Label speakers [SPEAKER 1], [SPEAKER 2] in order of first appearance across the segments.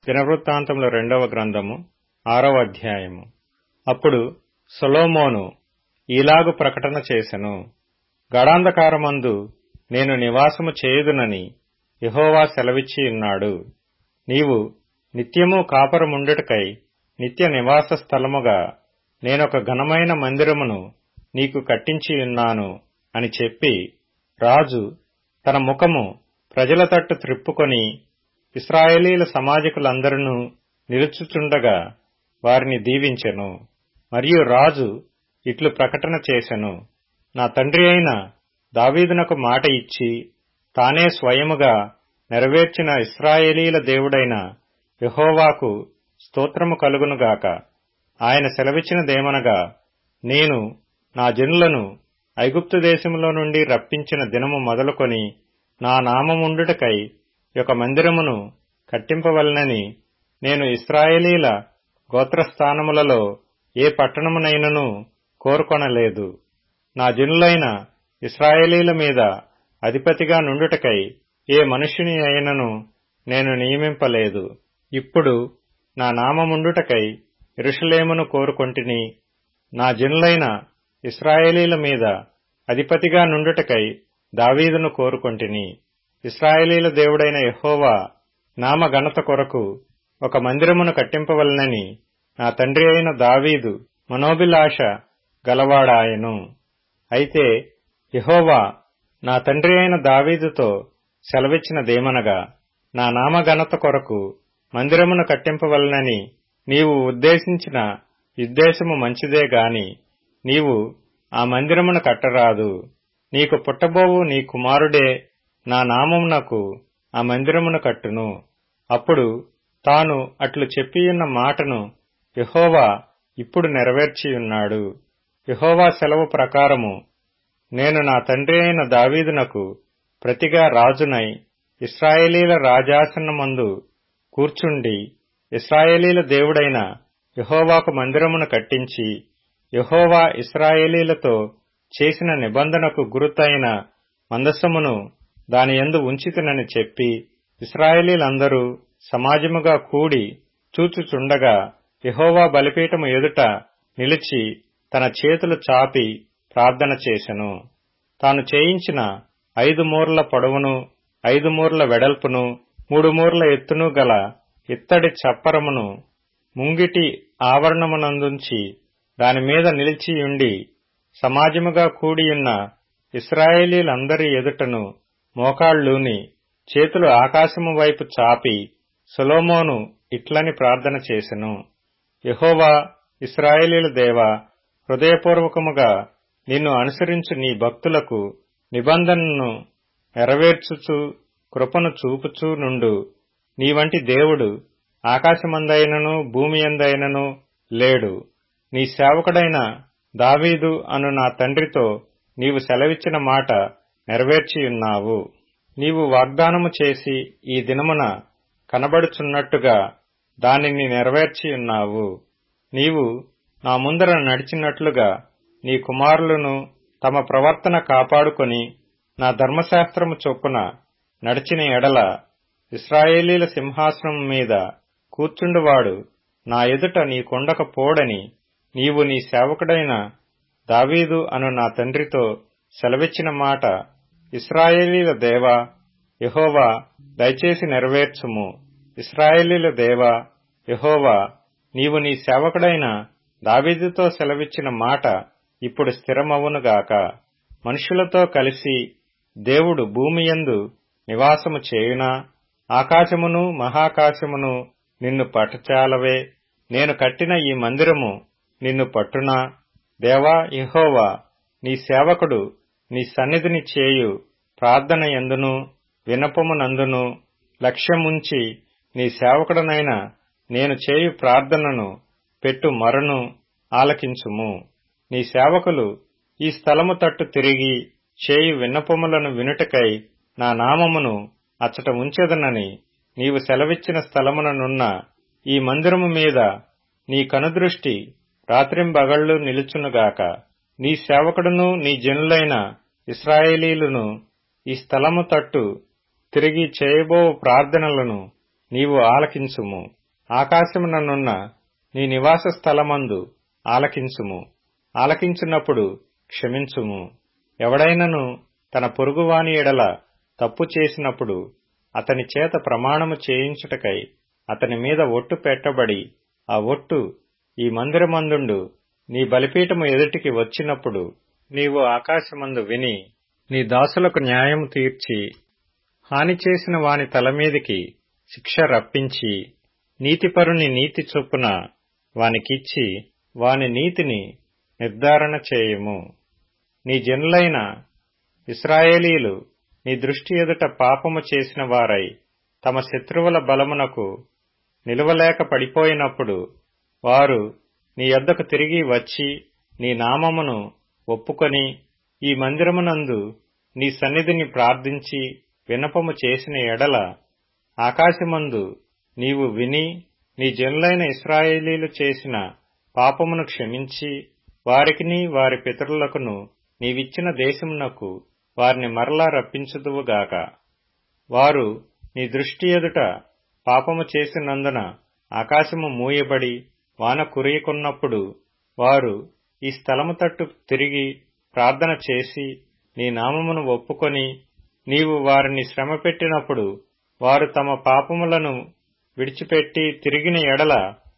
[SPEAKER 1] దినవృత్తాంతముల రెండవ గ్రంథము ఆరవ అధ్యాయము అప్పుడు సొలొమోను ఈలాగు ప్రకటన చేసెను గడాంధకారమందు నేను నివాసము చేయుదునని యెహోవా సెలవిచ్చి ఉన్నాడు నీవు నిత్యము కాపురముండుటకై నిత్య నివాస స్థలముగా నేనొక ఘనమైన మందిరమును నీకు కట్టించి ఉన్నాను అని చెప్పి రాజు తన ముఖము ప్రజల తట్టు త్రిప్పుకొని ఇస్రాయేలీల సమాజకులందరూ నిలుచుచుండగా వారిని దీవించెను మరియు రాజు ఇట్లు ప్రకటన చేసెను నా తండ్రి అయిన దావీదునకు మాట ఇచ్చి తానే స్వయముగా నెరవేర్చిన ఇస్రాయేలీల దేవుడైన యెహోవాకు స్తోత్రము కలుగునుగాక ఆయన సెలవిచ్చినదేమనగా నేను నా జనులను ఐగుప్తు దేశములో నుండి రప్పించిన దినము మొదలుకొని నా నామముండుటకై ఒక మందిరమును కట్టింపవలనని నేను ఇస్రాయేలీల గోత్రస్థానములలో ఏ పట్టణమునైనను కోరుకొనలేదు నా జనులైన ఇస్రాయేలీల మీద అధిపతిగా నుండుటకై ఏ మనుష్యుని అయినను నేను నియమింపలేదు ఇప్పుడు నా నామముండుటకై ఎరుషలేమును కోరుకొంటిని నా జనులైన ఇస్రాయేలీల మీద అధిపతిగా నుండుటకై దావీదును కోరుకొంటిని ఇస్రాయేలీల దేవుడైన యెహోవా నామ ఘనత కొరకు ఒక మందిరమును కట్టింపవలనని నా తండ్రి అయిన దావీదు మనోభిలాష గలవాడాయను అయితే యెహోవా నా తండ్రి అయిన దావీదుతో సెలవిచ్చినదేమనగా నా నామఘనత కొరకు మందిరమును కట్టింపవలనని నీవు ఉద్దేశించిన ఉద్దేశము మంచిదే గాని నీవు ఆ మందిరమును కట్టరాదు నీకు పుట్టబోవు నీ కుమారుడే నా నామమునకు ఆ మందిరమును కట్టును అప్పుడు తాను అట్లు చెప్పియున్న మాటను యెహోవా ఇప్పుడు నెరవేర్చియున్నాడు యెహోవా సెలవు ప్రకారము నేను నా తండ్రి అయిన దావీదునకు ప్రతిగా రాజునై ఇస్రాయేలీల రాజాసనమందు కూర్చుండి ఇస్రాయేలీల దేవుడైన యెహోవాకు మందిరమును కట్టించి యెహోవా ఇస్రాయేలీలతో చేసిన నిబంధనకు గురుతైన మందస్సమును దాని యందు ఉంచితినని చెప్పి ఇస్రాయేలీలందరూ సమాజముగా కూడి చూచుచుండగా యెహోవా బలిపీఠము ఎదుట నిలిచి తన చేతులు చాపి ప్రార్థన చేసెను తాను చేయించిన ఐదు మూరల పొడవును ఐదు మూరల వెడల్పును మూడు మూరల ఎత్తును గల ఇత్తడి చప్పరమును ముంగిటి ఆవరణమునందుంచి దానిమీద నిలిచియుండి సమాజముగా కూడియున్న ఇస్రాయేలీలందరి ఎదుటను మోకాళ్లూని చేతులు ఆకాశము వైపు చాపి సొలోమోను ఇట్లని ప్రార్థన చేసెను యహోవా ఇస్రాయేలీల దేవ హృదయపూర్వకముగా నిన్ను అనుసరించు నీ భక్తులకు నిబంధనను నెరవేర్చుచు కృపను చూపుచూ నుండు నీ వంటి దేవుడు ఆకాశమందైనను భూమి ఎందైనను లేడు నీ సేవకుడైన దావీదు అను నా తండ్రితో నీవు సెలవిచ్చిన మాట నెరవేర్చియున్నావు నీవు వాగ్దానము చేసి ఈ దినమున కనబడుచున్నట్టుగా దానిని నెరవేర్చియున్నావు నీవు నా ముందర నడిచినట్లుగా నీ కుమారులను తమ ప్రవర్తన కాపాడుకొని నా ధర్మశాస్త్రము చొప్పున నడిచిన ఎడల ఇస్రాయేలీల సింహాసనం మీద కూర్చుండువాడు నా ఎదుట నీ కొండక పోడని నీవు నీ సేవకుడైన దావీదు అను నా తండ్రితో సెలవిచ్చిన మాట ఇస్రాయేలీల దేవా యహోవా దయచేసి నెరవేర్చుము ఇస్రాయేలీల దేవా యహోవా నీవు నీ సేవకుడైన దావీదుతో సెలవిచ్చిన మాట ఇప్పుడు స్థిరమవునుగాక మనుషులతో కలిసి దేవుడు భూమియందు నివాసము చేయునా ఆకాశమును మహాకాశమును నిన్ను పట్టచాలవే నేను కట్టిన ఈ మందిరము నిన్ను పట్టునా దేవా యహోవా నీ సేవకుడు నీ సన్నిధిని చేయు ప్రార్థన ఎందును వినపమునందును లక్ష్యముంచి నీ సేవకుడనైన నేను చేయు ప్రార్థనను పెట్టు మరను ఆలకించుము నీ సేవకులు ఈ స్థలము తట్టు తిరిగి చేయు విన్నపములను వినుటకై నా నామమును అచ్చట ఉంచెదనని నీవు సెలవిచ్చిన స్థలముననున్న ఈ మందిరము మీద నీ కనుదృష్టి రాత్రింబగళ్ళు నిలుచునుగాక నీ సేవకుడును నీ జనులైన ఇస్రాయేలీలును ఈ స్థలము తట్టు తిరిగి చేయబో ప్రార్థనలను నీవు ఆలకించుము ఆకాశముననున్న నీ నివాస స్థలమందు ఆలకించుము ఆలకించున్నప్పుడు క్షమించుము ఎవడైనను తన పొరుగువాని ఎడల తప్పు చేసినప్పుడు అతని చేత ప్రమాణము చేయించుటకై అతని మీద ఒట్టు పెట్టబడి ఆ ఒట్టు ఈ మందిరమందుండు నీ బలిపీఠము ఎదుటికి వచ్చినప్పుడు నీవు ఆకాశమందు విని నీ దాసులకు న్యాయము తీర్చి హాని చేసిన వాని తలమీదికి శిక్ష రప్పించి నీతిపరుని నీతి చొప్పున వానికిచ్చి వాని నీతిని నిర్ధారణ చేయుము నీ జనులైన ఇస్రాయేలీలు నీ దృష్టి ఎదుట పాపము చేసిన వారై తమ శత్రువుల బలమునకు నిలువలేక పడిపోయినప్పుడు వారు నీ యొద్దకు తిరిగి వచ్చి నీ నామమును ఒప్పుకొని ఈ మందిరమునందు నీ సన్నిధిని ప్రార్థించి వినపము చేసిన ఎడల ఆకాశమందు నీవు విని నీ జనులైన ఇస్రాయేలీలు చేసిన పాపమును క్షమించి వారికిని వారి పితరులకును నీవిచ్చిన దేశమునకు వారిని మరలా రప్పించుదువుగాక వారు నీ దృష్టి ఎదుట పాపము చేసినందున ఆకాశము మూయబడి వాన కురియకున్నప్పుడు వారు ఈ స్థలము తట్టు తిరిగి ప్రార్థన చేసి నీ నామమును ఒప్పుకొని నీవు వారిని శ్రమ పెట్టినప్పుడు వారు తమ పాపములను విడిచిపెట్టి తిరిగిన ఎడల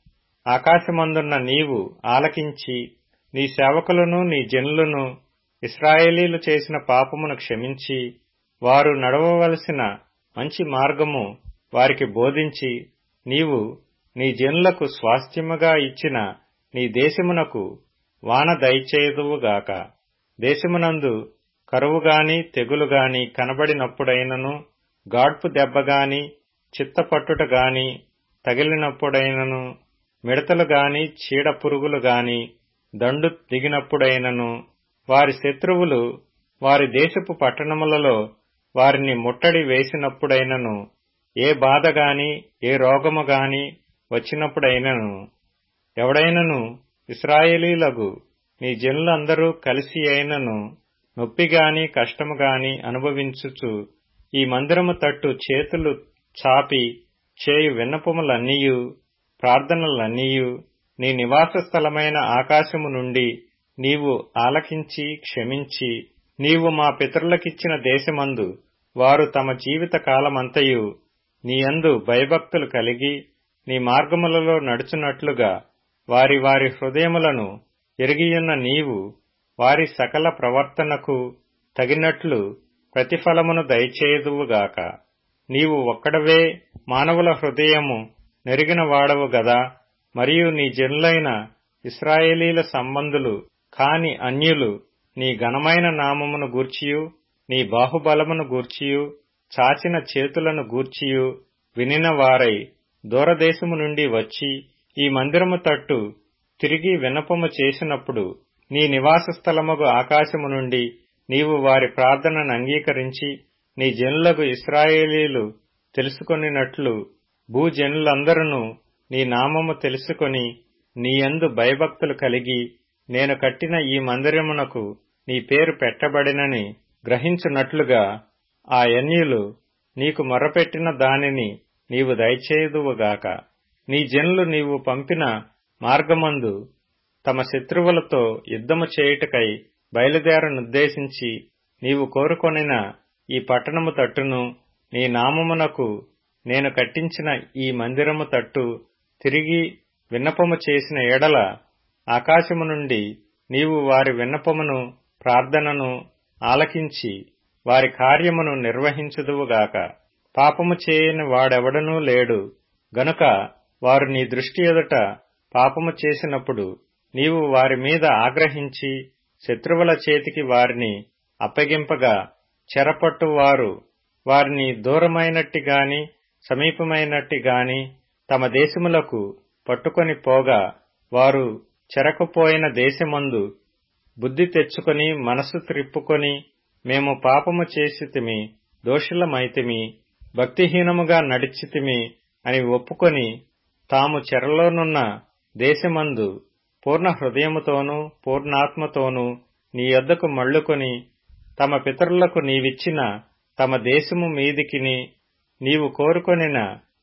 [SPEAKER 1] ఆకాశమందున్న నీవు ఆలకించి నీ సేవకులను నీ జనులను ఇస్రాయేలీలు చేసిన పాపమును క్షమించి వారు నడవవలసిన మంచి మార్గము వారికి బోధించి నీవు నీ జనులకు స్వాస్థ్యముగా ఇచ్చిన నీ దేశమునకు వాన దయచేయుదువుగాక దేశమునందు కరువుగాని తెగులుగాని కనబడినప్పుడైనను గాడ్పు దెబ్బగాని చిత్తపట్టుట గాని తగిలినప్పుడైనను మిడతలు గాని చీడ పురుగులు గాని దండు దిగినప్పుడైనను వారి శత్రువులు వారి దేశపు పట్టణములలో వారిని ముట్టడి వేసినప్పుడైనను ఏ బాధ గాని ఏ రోగము గాని వచ్చినప్పుడైనను ఎవడైనను ఇస్రాయేలీలగు నీ జనులందరూ కలిసి అయినను నొప్పిగాని కష్టముగాని అనుభవించుచు ఈ మందిరము తట్టు చేతులు చాపి చేయు విన్నపములన్నీయు ప్రార్థనలన్నీయు నీ నివాస స్థలమైన ఆకాశము నుండి నీవు ఆలకించి క్షమించి నీవు మా పితరులకిచ్చిన దేశమందు వారు తమ జీవిత కాలమంతయు నీయందు భయభక్తులు కలిగి నీ మార్గములలో నడుచున్నట్లుగా వారి వారి హృదయములను ఎరిగియున్న నీవు వారి సకల ప్రవర్తనకు తగినట్లు ప్రతిఫలమును దయచేయుదువుగాక నీవు ఒక్కడవే మానవుల హృదయము నెరిగిన వాడవు గదా మరియు నీ జనులైన ఇస్రాయేలీల సంబంధులు కాని అన్యులు నీ ఘనమైన నామమును గూర్చియు నీ బాహుబలమును గూర్చియు చాచిన చేతులను గూర్చియు వినిన వారై దూరదేశము నుండి వచ్చి ఈ మందిరము తట్టు తిరిగి విన్నపము చేసినప్పుడు నీ నివాస స్థలముగు ఆకాశము నుండి నీవు వారి ప్రార్థనను అంగీకరించి నీ జనులకు ఇస్రాయేలీలు తెలుసుకొనినట్లు భూజనులందరూ నీ నామము తెలుసుకొని నీయందు భయభక్తులు కలిగి నేను కట్టిన ఈ మందిరమునకు నీ పేరు పెట్టబడినని గ్రహించున్నట్లుగా ఆ యన్యులు నీకు మొరపెట్టిన దానిని నీవు దయచేయుదువుగాక నీ జనులు నీవు పంపిన మార్గమందు తమ శత్రువులతో యుద్ధము చేయుటకై బయలుదేరనుద్దేశించి నీవు కోరుకొనిన ఈ పట్టణము తట్టును నీ నామమునకు నేను కట్టించిన ఈ మందిరము తట్టు తిరిగి విన్నపము చేసిన ఎడల ఆకాశము నుండి నీవు వారి విన్నపమును ప్రార్థనను ఆలకించి వారి కార్యమును నిర్వహించుదువుగాక పాపము చేయని వాడెవడనూ లేడు గనుక వారు నీ దృష్టి ఎదుట పాపము చేసినప్పుడు నీవు వారి మీద ఆగ్రహించి శత్రువుల చేతికి వారిని అప్పగింపగా చెరపట్టు వారు వారిని దూరమైనట్టి గాని సమీపమైనట్టి గాని తమ దేశములకు పట్టుకొని పోగా వారు చెరకపోయిన దేశమందు బుద్ధి తెచ్చుకొని మనసు త్రిప్పుకొని మేము పాపము చేసితిమి దోషులమైతిమి భక్తిహీనముగా నడిచితిమి అని ఒప్పుకొని తాము చెరలోనున్న దేశమందు పూర్ణ హృదయముతోనూ పూర్ణాత్మతోనూ నీ యొద్దకు మళ్ళుకొని తమ పితరులకు నీవిచ్చిన తమ దేశము మీదికిని నీవు కోరుకొనిన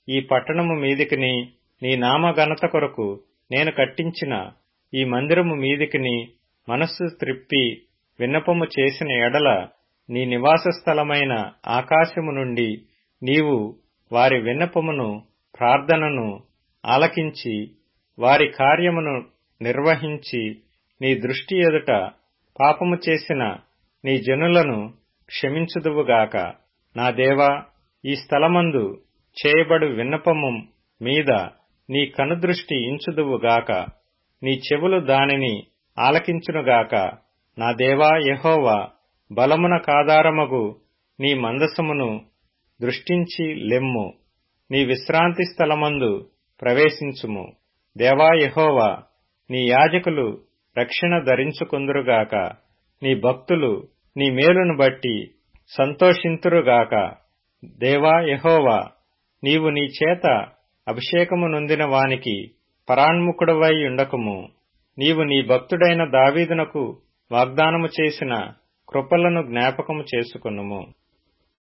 [SPEAKER 1] ఈ పట్టణము మీదికిని నీ నామ ఘనత కొరకు నేను కట్టించిన ఈ మందిరము మీదికిని మనస్సు త్రిప్పి విన్నపము చేసిన ఎడల నీ నివాస స్థలమైన ఆకాశము నుండి నీవు వారి విన్నపమును ప్రార్థనను ఆలకించి వారి కార్యమును నిర్వహించి నీ దృష్టి ఎదుట పాపము చేసిన నీ జనులను క్షమించుదువుగాక నా దేవా ఈ స్థలమందు చేయబడు విన్నపము మీద నీ కనుదృష్టి ఇంచుదువుగాక నీ చెవులు దానిని ఆలకించునుగాక నా దేవా యహోవా బలమున కాదారమగు నీ మందసమును దృష్టించి లెమ్ము నీ విశ్రాంతి స్థలమందు ప్రవేశించుము దేవా యహోవా నీ యాజకులు రక్షణ ధరించుకుందురుగాక నీ భక్తులు నీ మేలును బట్టి సంతోషింతురుగాక దేవా యహోవా నీవు నీ చేత అభిషేకము నొందిన వానికి పరాణ్ముఖుడవై ఉండకుము నీవు నీ భక్తుడైన దావీదునకు వాగ్దానము చేసిన కృపలను జ్ఞాపకము చేసుకునుము